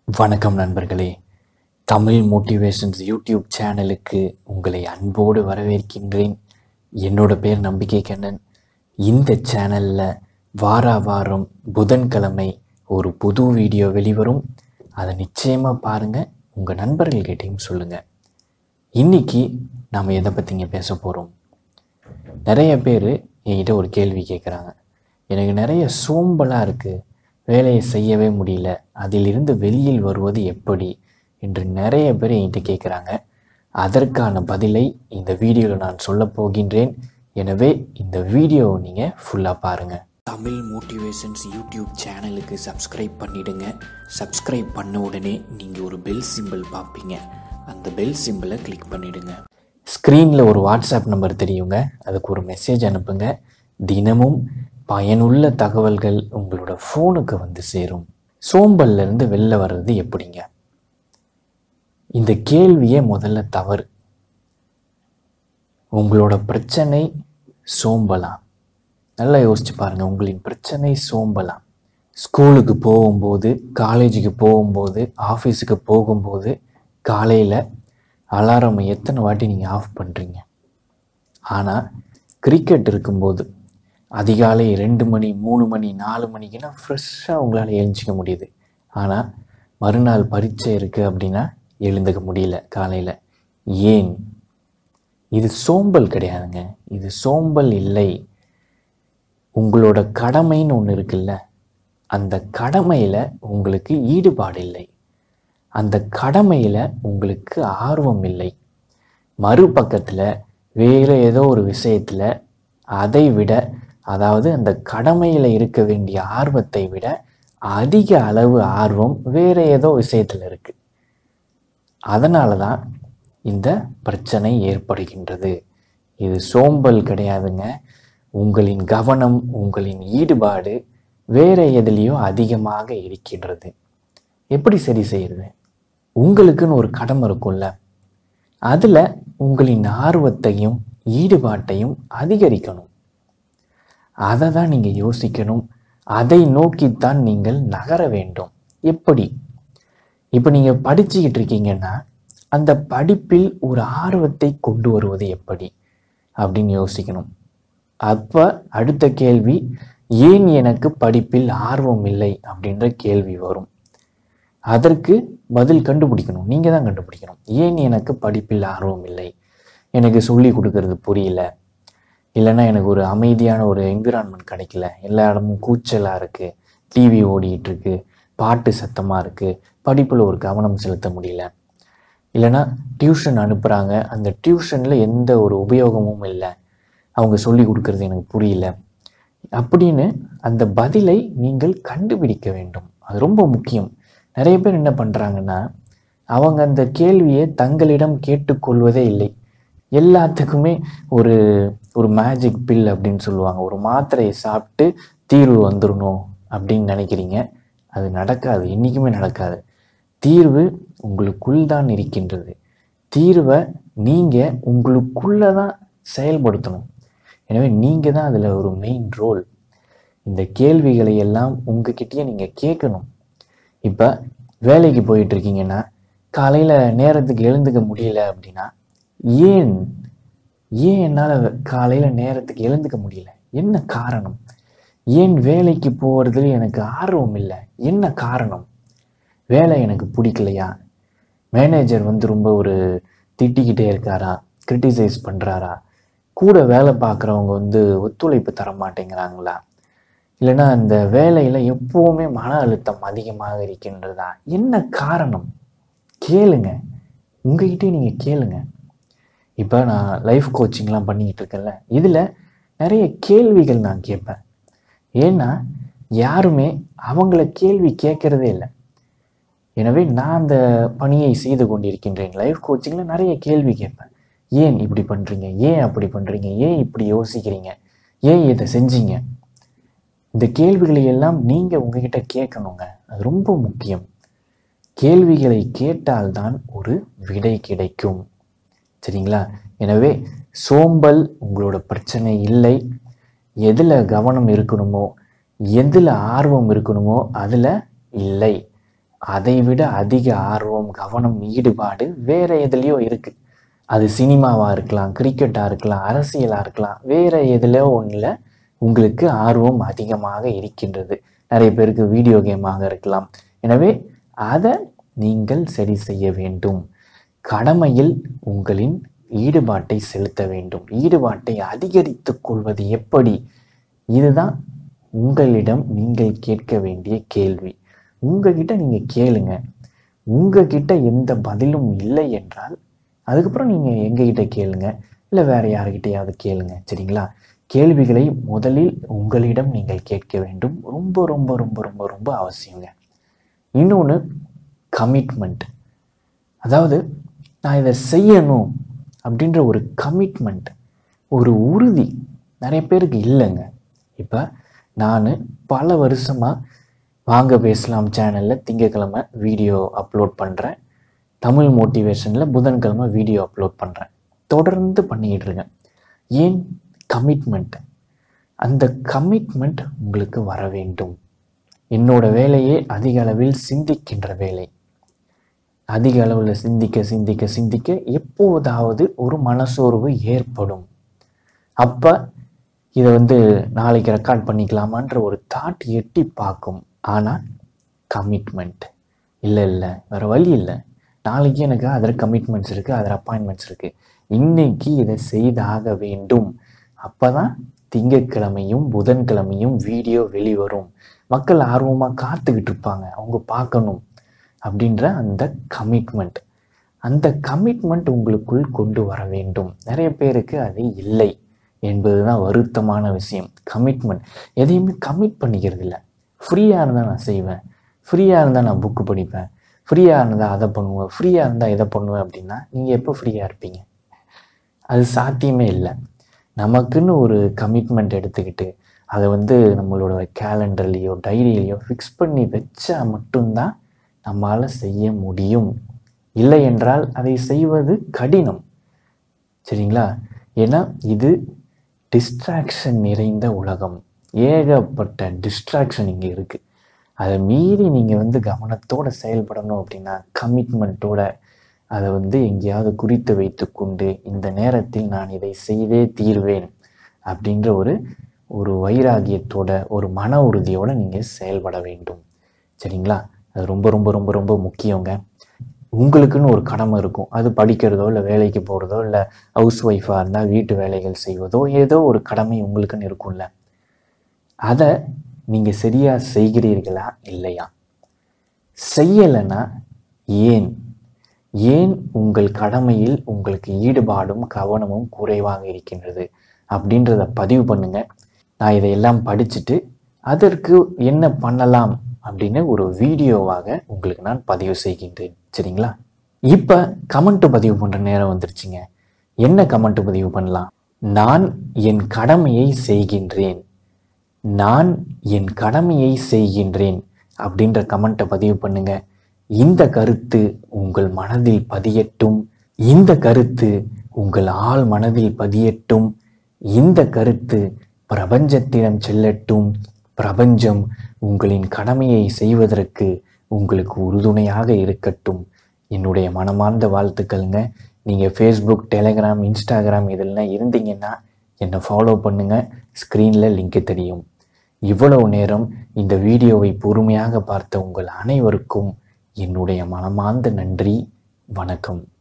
வணக்கம் நண்பர்களே Tamil motivations YouTube சேனலுக்கு உங்களை அன்போடு வரவேற்கின்றேன் என்னோட பேர் நம்பிக்கை கண்ணன் இந்த சேனலில் வார வாரம் புதன்கிழமை ஒரு புது வீடியோ வெளிவரும் அதை நிச்சயமாக பாருங்கள் உங்கள் நண்பர்கள்கிட்டையும் சொல்லுங்கள் இன்னைக்கு நாம் எதை பற்றிங்க பேச போகிறோம் நிறைய பேர் என்கிட்ட ஒரு கேள்வி கேட்குறாங்க எனக்கு நிறைய சோம்பலாக இருக்குது வேலையை செய்யவே முடியல அதிலிருந்து வெளியில் வருவது எப்படி என்று நிறைய பேர் என்கிட்ட கேட்குறாங்க அதற்கான பதிலை இந்த வீடியோவில் நான் சொல்ல போகின்றேன் எனவே இந்த வீடியோவை நீங்கள் ஃபுல்லாக பாருங்கள் தமிழ் மோட்டிவேஷன்ஸ் யூடியூப் சேனலுக்கு சப்ஸ்கிரைப் பண்ணிடுங்க சப்ஸ்கிரைப் பண்ண உடனே நீங்கள் ஒரு பெல் சிம்பிள் பார்ப்பீங்க அந்த பெல் சிம்பிளை கிளிக் பண்ணிடுங்க ஸ்க்ரீனில் ஒரு வாட்ஸ்அப் நம்பர் தெரியுங்க அதுக்கு ஒரு மெசேஜ் அனுப்புங்க தினமும் பயனுள்ள தகவல்கள் உங்களோட ஃபோனுக்கு வந்து சேரும் சோம்பல்ல இருந்து வெளில வர்றது எப்படிங்க இந்த கேள்வியே முதல்ல தவறு உங்களோட பிரச்சனை சோம்பலாம் நல்லா யோசிச்சு பாருங்க உங்களின் பிரச்சனை சோம்பலாம் ஸ்கூலுக்கு போகும்போது காலேஜுக்கு போகும்போது ஆஃபீஸுக்கு போகும்போது காலையில் அலாரம் எத்தனை வாட்டி நீங்கள் ஆஃப் பண்ணுறீங்க ஆனால் கிரிக்கெட் இருக்கும்போது அதிகாலை ரெண்டு மணி மூணு மணி நாலு மணிக்குன்னா ஃப்ரெஷ்ஷாக உங்களால் எழுஞ்சிக்க முடியுது ஆனால் மறுநாள் பரீட்சை இருக்குது அப்படின்னா எழுந்துக்க முடியல காலையில் ஏன் இது சோம்பல் கிடையாதுங்க இது சோம்பல் இல்லை உங்களோட கடமைன்னு ஒன்று இருக்குல்ல அந்த கடமையில் உங்களுக்கு ஈடுபாடு இல்லை அந்த கடமையில் உங்களுக்கு ஆர்வம் இல்லை மறுபக்கத்தில் வேறு ஏதோ ஒரு விஷயத்தில் அதை விட அதாவது அந்த கடமையில் இருக்க வேண்டிய ஆர்வத்தை விட அதிக அளவு ஆர்வம் வேறு ஏதோ விஷயத்தில் இருக்கு அதனால தான் இந்த பிரச்சனை ஏற்படுகின்றது இது சோம்பல் கிடையாதுங்க உங்களின் கவனம் உங்களின் ஈடுபாடு வேற எதுலேயோ அதிகமாக இருக்கின்றது எப்படி சரி செய்யறது உங்களுக்குன்னு ஒரு கடமை இருக்கும்ல அதில் உங்களின் ஆர்வத்தையும் ஈடுபாட்டையும் அதிகரிக்கணும் அதை தான் நீங்கள் யோசிக்கணும் அதை நோக்கித்தான் நீங்கள் நகர வேண்டும் எப்படி இப்போ நீங்கள் படிச்சுக்கிட்டு இருக்கீங்கன்னா அந்த படிப்பில் ஒரு ஆர்வத்தை கொண்டு வருவது எப்படி அப்படின்னு யோசிக்கணும் அப்போ அடுத்த கேள்வி ஏன் எனக்கு படிப்பில் ஆர்வம் இல்லை அப்படின்ற கேள்வி வரும் அதற்கு பதில் கண்டுபிடிக்கணும் நீங்கள் தான் கண்டுபிடிக்கணும் ஏன் எனக்கு படிப்பில் ஆர்வம் இல்லை எனக்கு சொல்லி கொடுக்கறது புரியல இல்லைன்னா எனக்கு ஒரு அமைதியான ஒரு என்விரான்மெண்ட் கிடைக்கல எல்லா இடமும் கூச்சலாக இருக்குது டிவி ஓடிக்கிட்டு இருக்கு பாட்டு சத்தமாக இருக்குது படிப்பில் ஒரு கவனம் செலுத்த முடியல இல்லைன்னா டியூஷன் அனுப்புகிறாங்க அந்த டியூஷனில் எந்த ஒரு உபயோகமும் இல்லை அவங்க சொல்லி கொடுக்கறது எனக்கு புரியல அப்படின்னு அந்த பதிலை நீங்கள் கண்டுபிடிக்க வேண்டும் அது ரொம்ப முக்கியம் நிறைய பேர் என்ன பண்ணுறாங்கன்னா அவங்க அந்த கேள்வியை தங்களிடம் கேட்டுக்கொள்வதே இல்லை எல்லாத்துக்குமே ஒரு ஒரு மேஜிக் பில் அப்படின்னு சொல்லுவாங்க ஒரு மாத்திரையை சாப்பிட்டு தீர்வு வந்துடணும் அப்படின்னு நினைக்கிறீங்க அது நடக்காது என்றைக்குமே நடக்காது தீர்வு உங்களுக்குள் தான் இருக்கின்றது தீர்வை நீங்கள் உங்களுக்குள்ளே தான் செயல்படுத்தணும் எனவே நீங்கள் தான் அதில் ஒரு மெயின் ரோல் இந்த கேள்விகளை எல்லாம் உங்ககிட்டயே நீங்கள் கேட்கணும் இப்போ வேலைக்கு போயிட்டு இருக்கீங்கன்னா காலையில் நேரத்துக்கு எழுந்துக்க முடியல அப்படின்னா ஏன் ஏன் என்னால் காலையில் நேரத்துக்கு எழுந்துக்க முடியல என்ன காரணம் ஏன் வேலைக்கு போகிறதுல எனக்கு ஆர்வம் இல்லை என்ன காரணம் வேலை எனக்கு பிடிக்கலையா மேனேஜர் வந்து ரொம்ப ஒரு திட்டிக்கிட்டே இருக்காரா கிரிட்டிசைஸ் பண்ணுறாரா கூட வேலை பார்க்குறவங்க வந்து ஒத்துழைப்பு தர மாட்டேங்கிறாங்களா இல்லைன்னா அந்த வேலையில் எப்போவுமே மன அழுத்தம் அதிகமாக இருக்கின்றதா என்ன காரணம் கேளுங்க உங்ககிட்டே நீங்கள் கேளுங்க இப்போ நான் லைஃப் கோச்சிங்லாம் பண்ணிக்கிட்டு இருக்கேன்ல இதில் நிறைய கேள்விகள் நான் கேட்பேன் ஏன்னா யாருமே அவங்கள கேள்வி கேட்கறதே இல்லை எனவே நான் அந்த பணியை செய்து கொண்டிருக்கின்றேன் லைஃப் கோச்சிங்கில் நிறைய கேள்வி கேட்பேன் ஏன் இப்படி பண்ணுறீங்க ஏன் அப்படி பண்ணுறீங்க ஏன் இப்படி யோசிக்கிறீங்க ஏன் இதை செஞ்சீங்க இந்த கேள்விகளை எல்லாம் நீங்கள் உங்ககிட்ட கேட்கணுங்க அது ரொம்ப முக்கியம் கேள்விகளை கேட்டால்தான் ஒரு விடை கிடைக்கும் சரிங்களா எனவே சோம்பல் உங்களோட பிரச்சனை இல்லை எதில் கவனம் இருக்கணுமோ எதில் ஆர்வம் இருக்கணுமோ அதில் இல்லை அதை விட அதிக ஆர்வம் கவனம் ஈடுபாடு வேற எதுலேயோ இருக்கு அது சினிமாவாக இருக்கலாம் கிரிக்கெட்டாக இருக்கலாம் அரசியலாக இருக்கலாம் வேற எதுலையோ ஒன்றில் உங்களுக்கு ஆர்வம் அதிகமாக இருக்கின்றது நிறைய பேருக்கு வீடியோ கேமாக இருக்கலாம் எனவே அதை நீங்கள் சரி செய்ய வேண்டும் கடமையில் உங்களின் ஈடுபாட்டை செலுத்த வேண்டும் ஈடுபாட்டை அதிகரித்துக் கொள்வது எப்படி இதுதான் உங்களிடம் நீங்கள் கேட்க வேண்டிய கேள்வி உங்ககிட்ட நீங்கள் கேளுங்க உங்ககிட்ட எந்த பதிலும் இல்லை என்றால் அதுக்கப்புறம் நீங்கள் எங்ககிட்ட கேளுங்க இல்லை வேற யாருக்கிட்டையாவது கேளுங்க சரிங்களா கேள்விகளை முதலில் உங்களிடம் நீங்கள் கேட்க வேண்டும் ரொம்ப ரொம்ப ரொம்ப ரொம்ப ரொம்ப அவசியங்க இன்னொன்று கமிட்மெண்ட் அதாவது நான் இதை செய்யணும் அப்படின்ற ஒரு கமிட்மெண்ட் ஒரு உறுதி நிறைய பேருக்கு இல்லைங்க இப்போ நான் பல வருஷமாக வாங்க பேசலாம் சேனலில் திங்கக்கிழமை வீடியோ அப்லோட் பண்ணுறேன் தமிழ் மோட்டிவேஷனில் புதன்கிழமை வீடியோ அப்லோட் பண்ணுறேன் தொடர்ந்து பண்ணிக்கிட்டு இருக்கேன் ஏன் கமிட்மெண்ட் அந்த கமிட்மெண்ட் உங்களுக்கு வர வேண்டும் என்னோட வேலையே அதிக அளவில் சிந்திக்கின்ற வேலை அதிக அளவில் சிந்திக்க சிந்திக்க சிந்திக்க எப்போதாவது ஒரு மனசோர்வு ஏற்படும் அப்போ இதை வந்து நாளைக்கு ரெக்கார்ட் பண்ணிக்கலாமான்ற ஒரு தாட் எட்டி பார்க்கும் ஆனால் கமிட்மெண்ட் இல்லை இல்லை வேறு வழி இல்லை நாளைக்கு எனக்கு அதில் கமிட்மெண்ட்ஸ் இருக்குது அதில் அப்பாயின்மெண்ட்ஸ் இருக்குது இன்னைக்கு இதை செய்தாக வேண்டும் அப்போ தான் திங்கட்கிழமையும் புதன்கிழமையும் வீடியோ வெளிவரும் மக்கள் ஆர்வமாக காத்துக்கிட்டு இருப்பாங்க அவங்க பார்க்கணும் அப்படின்ற அந்த கமிட்மெண்ட் அந்த கமிட்மெண்ட் உங்களுக்குள் கொண்டு வர வேண்டும் நிறைய பேருக்கு அது இல்லை என்பது தான் வருத்தமான விஷயம் கமிட்மெண்ட் எதையுமே கமிட் பண்ணிக்கிறது இல்லை ஃப்ரீயாக இருந்தால் நான் செய்வேன் ஃப்ரீயாக இருந்தால் நான் புக்கு படிப்பேன் ஃப்ரீயாக இருந்தால் அதை பண்ணுவேன் ஃப்ரீயாக இருந்தால் இதை பண்ணுவேன் அப்படின்னா நீங்கள் எப்போ ஃப்ரீயாக இருப்பீங்க அது சாத்தியமே இல்லை நமக்குன்னு ஒரு கமிட்மெண்ட் எடுத்துக்கிட்டு அதை வந்து நம்மளோட கேலண்டர்லேயோ டைரியிலையோ ஃபிக்ஸ் பண்ணி வச்சா மட்டும்தான் நம்மால் செய்ய முடியும் இல்லை என்றால் அதை செய்வது கடினம் சரிங்களா ஏன்னா இது டிஸ்ட்ராக்ஷன் நிறைந்த உலகம் ஏகப்பட்ட டிஸ்ட்ராக்ஷன் இங்கே இருக்குது அதை மீறி நீங்கள் வந்து கவனத்தோடு செயல்படணும் அப்படின்னா கமிட்மெண்ட்டோட அதை வந்து எங்கேயாவது குறித்து வைத்துக்கொண்டு இந்த நேரத்தில் நான் இதை செய்தே தீர்வேன் அப்படின்ற ஒரு ஒரு வைராகியத்தோட ஒரு மன உறுதியோட நீங்கள் செயல்பட வேண்டும் சரிங்களா அது ரொம்ப ரொம்ப ரொம்ப ரொம்ப முக்கியங்க உங்களுக்குன்னு ஒரு கடமை இருக்கும் அது படிக்கிறதோ இல்லை வேலைக்கு போகிறதோ இல்லை ஹவுஸ் ஒய்ஃபாக இருந்தால் வீட்டு வேலைகள் செய்வதோ ஏதோ ஒரு கடமை உங்களுக்குன்னு இருக்கும்ல அதை நீங்கள் சரியாக செய்கிறீர்களா இல்லையா செய்யலைன்னா ஏன் ஏன் உங்கள் கடமையில் உங்களுக்கு ஈடுபாடும் கவனமும் குறைவாக இருக்கின்றது அப்படின்றத பதிவு பண்ணுங்க நான் இதையெல்லாம் படிச்சுட்டு அதற்கு என்ன பண்ணலாம் அப்படின்னு ஒரு வீடியோவாக உங்களுக்கு நான் பதிவு செய்கின்றேன் சரிங்களா இப்போ கமெண்ட் பதிவு பண்ணுற நேரம் வந்துருச்சுங்க என்ன கமெண்ட் பதிவு பண்ணலாம் நான் என் கடமையை செய்கின்றேன் நான் என் கடமையை செய்கின்றேன் அப்படின்ற கமெண்ட்டை பதிவு பண்ணுங்க இந்த கருத்து உங்கள் மனதில் பதியட்டும் இந்த கருத்து உங்கள் ஆள் மனதில் பதியட்டும் இந்த கருத்து பிரபஞ்சத்திடம் செல்லட்டும் பிரபஞ்சம் உங்களின் கடமையை செய்வதற்கு உங்களுக்கு உறுதுணையாக இருக்கட்டும் என்னுடைய மனமார்ந்த வாழ்த்துக்கள்ங்க நீங்கள் ஃபேஸ்புக் டெலிகிராம் இன்ஸ்டாகிராம் இதெல்லாம் இருந்தீங்கன்னா என்னை ஃபாலோ பண்ணுங்கள் ஸ்க்ரீனில் லிங்க் தெரியும் இவ்வளவு நேரம் இந்த வீடியோவை பொறுமையாக பார்த்த உங்கள் அனைவருக்கும் என்னுடைய மனமார்ந்த நன்றி வணக்கம்